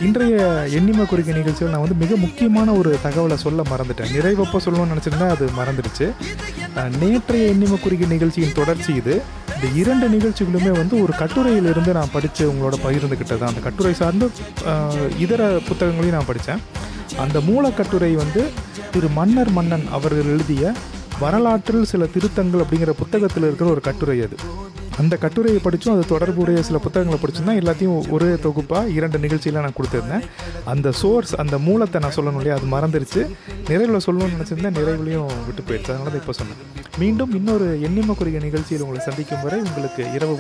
இன்றைய எண்ணிம குறிக்கை நிகழ்ச்சியில் நான் வந்து மிக முக்கியமான ஒரு தகவலை சொல்ல மறந்துட்டேன் நிறைவப்போ சொல்லணும்னு நினச்சிருந்தா அது மறந்துடுச்சு அஹ், நேற்றைய எண்ணிம குறிக்கை நிகழ்ச்சியின் தொடர்ச்சி இது இந்த இரண்டு நிகழ்ச்சிகளுமே வந்து ஒரு கட்டுரையிலிருந்து நான் படித்து உங்களோட பகிர்ந்துக்கிட்டது அந்த கட்டுரை சார்ந்து அஹ், இதர புத்தகங்களையும் நான் படித்தேன் அந்த மூலக்கட்டுரை வந்து திரு மன்னர் மன்னன் அவர்கள் எழுதிய வரலாற்றில் சில திருத்தங்கள் அப்படிங்கிற புத்தகத்தில் இருக்கிற ஒரு கட்டுரை அது அந்த கட்டுரையை படித்தும் அது தொடர்புடைய சில புத்தகங்களை படிச்சும் தான் எல்லாத்தையும் ஒரே தொகுப்பாக இரண்டு நிகழ்ச்சியில் நான் கொடுத்துருந்தேன் அந்த சோர்ஸ் அந்த மூலத்தை நான் சொல்லணும் இல்லையா அது மறந்துருச்சு நிறைவில் சொல்லணும்னு நினச்சிருந்தேன் நிறைவுலையும் விட்டு போயிடுச்சு அதனால தான் இப்போ சொன்னேன் மீண்டும் இன்னொரு எண்ணிம குறிய நிகழ்ச்சியில் உங்களை சந்திக்கும் வரை உங்களுக்கு இரவு